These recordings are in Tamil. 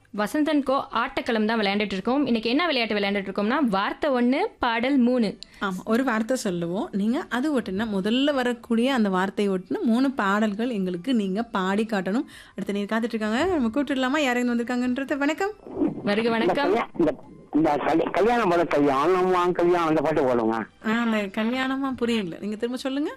வசந்தன் கோ ஆட்டக்களம் தான் விளையாண்டுட்டு இருக்கோம் இன்னைக்கு என்ன விளையாட்டு விளையாண்டுட்டு இருக்கோம்னா வார்த்தை ஒன்று பாடல் மூணு ஆமாம் ஒரு வார்த்தை சொல்லுவோம் நீங்கள் அது ஒட்டுனா முதல்ல வரக்கூடிய அந்த வார்த்தையை ஒட்டுனா மூணு பாடல்கள் எங்களுக்கு நீங்கள் பாடி காட்டணும் அடுத்த நீர் காத்துட்டு இருக்காங்க நம்ம கூப்பிட்டுடலாமா யாரையும் வந்திருக்காங்கன்றது வணக்கம் வருக வணக்கம் கல்யா- இந்த இந்த கல்ய- கல்யாணம் போல கல்யாணம் கல்யாணம் அந்த பாட்டு போடுங்க ஆ அந்த கல்யாணமா புரியல நீங்கள் திரும்ப சொல்லுங்க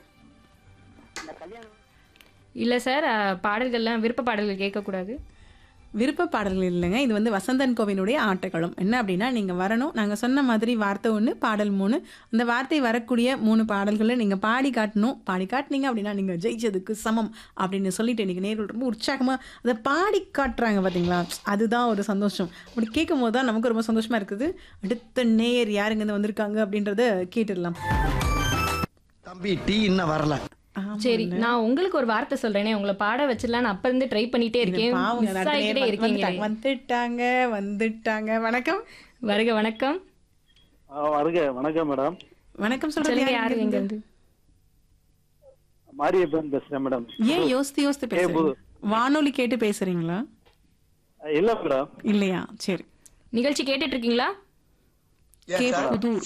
இல்லை சார் அஹ், பாடல்கள்லாம் விருப்ப பாடல்கள் கேட்கக்கூடாது விருப்ப பாடல்கள் இல்லைங்க இது வந்து வசந்தன் கோவினுடைய ஆட்டக்களம் என்ன அப்படின்னா நீங்கள் வரணும் நாங்கள் சொன்ன மாதிரி வார்த்தை ஒன்று பாடல் மூணு அந்த வார்த்தை வரக்கூடிய மூணு பாடல்களை நீங்கள் பாடி காட்டணும் பாடி காட்டினீங்க அப்படின்னா நீங்கள் ஜெயிச்சதுக்கு சமம் அப்படின்னு சொல்லிட்டு இன்னைக்கு நேரில் ரொம்ப உற்சாகமாக அதை பாடி காட்டுறாங்க பார்த்தீங்களா அதுதான் ஒரு சந்தோஷம் அப்படி கேட்கும் போது தான் நமக்கு ரொம்ப சந்தோஷமாக இருக்குது அடுத்த நேயர் யாருங்க இருந்து வந்திருக்காங்க அப்படின்றத கேட்டுடலாம் தம்பி டீ இன்னும் வரல சரி நான் உங்களுக்கு ஒரு வார்த்தை சொல்றேனே உங்களை பாட வச்சிடலாம் அப்ப இருந்து ட்ரை பண்ணிட்டே இருக்கேன் பாவங்க, மிஸ் அடுத்த ஆகிட்டே நேயர் இருக்கீங்களே வந்துட்டாங்க வந்துட்டாங்க வந்துட்டாங்க வணக்கம் வருக வணக்கம் ஆ, வருக வணக்கம் மேடம் வணக்கம் சொல்றது சொல்லுங்க யாருங்க யாரு எங்க இருந்து? இருந்து மாரியப்பன் பேசுறேன் மேடம் ஏன் யோசித்து யோசித்து பேசுறீங்க வானொலி கேட்டு பேசுறீங்களா இல்ல மேடம் இல்லையா சரி நிகழ்ச்சி கேட்டுட்டு இருக்கீங்களா கே புதூர்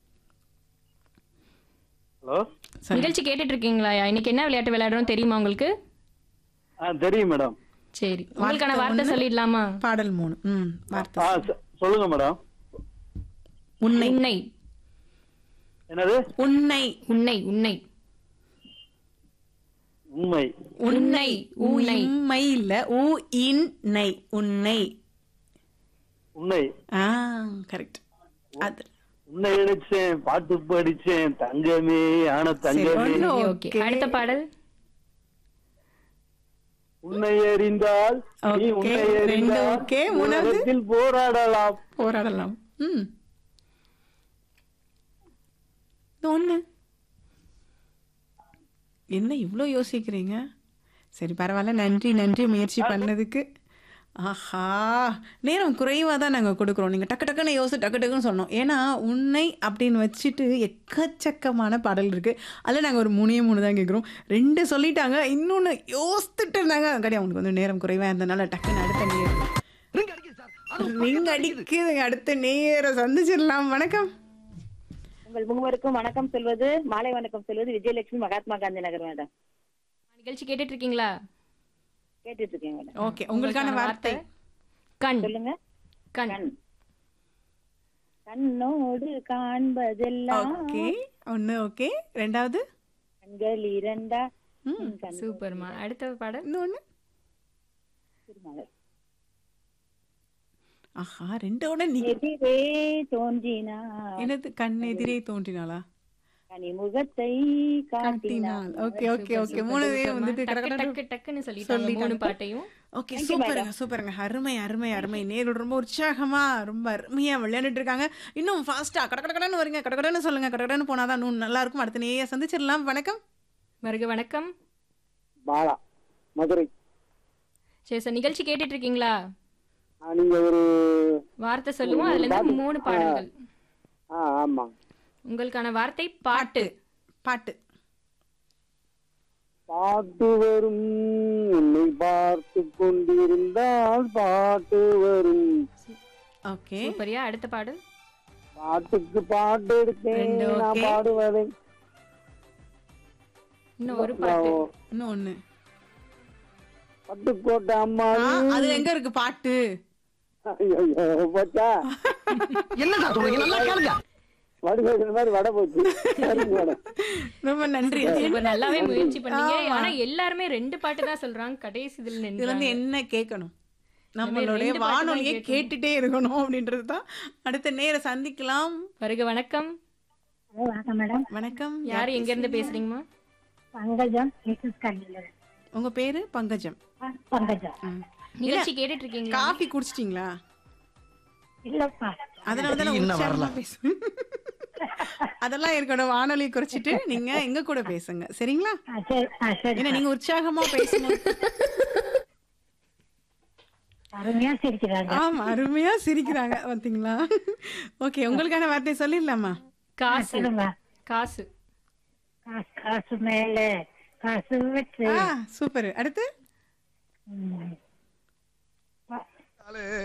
ஹலோ சரி நிகழ்ச்சி கேட்டுட்டு இருக்கீங்களா இன்னைக்கு என்ன விளையாட்டு விளையாடுறோம் தெரியுமா உங்களுக்கு ஆ தெரியும் மேடம் சரி உங்களுக்கான வார்த்தை வார்த்தை ஒண்ணு. சொல்லிடலாமா பாடல் மூணு ம் வார்த்தை ஆ சொ- சொல்லுங்க மேடம் உன்னை உன்னை என்னது உன்னை உன்னை உன்னை உண்மை உன்னை உன்னை உண்மை இல்ல ஊ இன் நை உன்னை உன்னை ஆ கரெக்ட் அது உன்னை நினைச்சேன் பாட்டு படிச்சேன் தங்கமே ஆன தங்கமே ஒண்ணு ஓகே okay. அடுத்த பாடல் உன்னை அறிந்தால் நீ Okay, உன்னை ரெண்டு அறிந்தால் okay, மூணாவது? உலகத்தில் போராடலாம் போராடலாம் ம் இது ஒண்ணு என்ன இவ்வளோ யோசிக்கிறீங்க சரி பரவாயில்ல நன்றி நன்றி முயற்சி பண்ணதுக்கு ஆஹா நேரம் குறைவாக தான் நாங்கள் கொடுக்குறோம் நீங்கள் டக்கு டக்குன்னு யோசிச்சு டக்கு டக்குன்னு சொன்னோம் ஏன்னா உன்னை அப்படின்னு வச்சுட்டு எக்கச்சக்கமான பாடல் இருக்குது அதில் நாங்கள் ஒரு மூணே மூணு தான் கேட்குறோம் ரெண்டு சொல்லிட்டாங்க இன்னொன்று யோசித்துட்டு இருந்தாங்க கிடையாது அவங்களுக்கு வந்து நேரம் குறைவாக இருந்தனால டக்குன்னு அடுத்த நேரம் ரிங் அடிக்குதுங்க அடுத்த நேர சந்திச்சிடலாம் வணக்கம் உங்கள் மூவருக்கும் வணக்கம் சொல்வது மாலை வணக்கம் சொல்வது விஜயலட்சுமி மகாத்மா காந்தி நகர் மேடம் நிகழ்ச்சி கேட்டுட்டு இருக்கீங்களா கேட்டுட்டு இருக்கேன் மேடம் ஓகே உங்களுக்கான வார்த்தை கண் சொல்லுங்க கண் கண் கண்ணோடு காண்பதெல்லாம் ஓகே ஒன்று ஓகே ரெண்டாவது கண்கள் இரண்டா ம் கண் சூப்பர்மா அடுத்த பாடல் இன்னொன்று திருமகள் ஆஹா ரெண்டோட நீ எதிரே தோன்றினா என்னது கண் எதிரே தோன்றினாளா கனிமுகத்தை காட்டினாள் காட்டினாள் ஓகே ஓகே ஓகே மூணு பேரும் வந்துட்டு டக்கு கடகடன்னு டக்கு டக்குன்னு சொல்லிட்டாங்க மூணு பாட்டையும் ஓகே சூப்பருங்க சூப்பருங்க அருமை அருமை அருமை நேரு ரொம்ப உற்சாகமா ரொம்ப அருமையா விளையாண்டுட்டு இருக்காங்க இன்னும் ஃபாஸ்டா கடகடன்னு வருங்க கடகடன்னு சொல்லுங்க கடகடன்னு போனாதான் இன்னும் நல்லா இருக்கும் அடுத்த நேய சந்திச்சிடலாம் வணக்கம் வருக வணக்கம் பாலா மதுரை சரி சார் நிகழ்ச்சி கேட்டுட்டு இருக்கீங்களா ஆ, நீங்க ஒரு வார்த்தை சொல்லுவோம் அதுல இருந்து மூணு பாடல்கள் ஆ ஆமா உங்களுக்கான வார்த்தை பாட்டு பாட்டு பாட்டு வரும் உன்னை பார்த்து கொண்டிருந்தால் பாட்டு வரும் ஓகே சூப்பரியா அடுத்த பாடல் பாட்டுக்கு பாட்டு எடுத்தேன் ரெண்டு நான் okay. பாடுவதை இன்னும் ஒரு பாட்டு இன்னும் ஒண்ணு பட்டுக்கோட்டை அம்மா ஆ, அது எங்க இருக்கு பாட்டு ஐயோ போச்சா என்னடா சொல்றீங்க நல்லா கேளுங்க வடிவேல் மாதிரி வடை போச்சு சரிங்க மேடம் ரொம்ப நன்றி சூப்பர் நல்லாவே முயற்சி பண்ணீங்க ஆனா எல்லாருமே ரெண்டு பாட்டு தான் சொல்றாங்க கடைசி இதுல இதுல நின்று இருந்து என்ன கேட்கணும் நம்மளுடைய ரெண்டு பாட்டு தான் வானொலியை கேட்கணும். கேட்டுட்டே இருக்கணும் அப்படின்றது தான் அடுத்த நேர சந்திக்கலாம் வருக வணக்கம் வணக்கம் மேடம் வணக்கம் யாரு எங்க இருந்து பேசுறீங்கம்மா பங்கஜம் மிஸ்ஸஸ் கண்ணிலர் உங்க பேரு பங்கஜம் பங்கஜம் ம். நிகழ்ச்சி கேட்டுட்டு இருக்கீங்களா காஃபி குடிச்சிட்டீங்களா இல்லப்பா அதனால தான் நான் இன்னும் உற்சாகமா பேசுவேன் அதெல்லாம் இருக்கணும் வானொலி குறைச்சிட்டு நீங்க எங்க கூட பேசுங்க சரிங்களா சரி சரி ஏன்னா நீங்க உற்சாகமா பேசணும் அருமையா சிரிக்கிறாங்க ஆமா அருமையா சிரிக்கிறாங்க பாத்தீங்களா ஓகே உங்களுக்கான வார்த்தை சொல்லிடலாமா காசு சொல்லுங்க காசு காசு காசு மேல காசு வச்சு ஆ சூப்பர் அடுத்து ம்.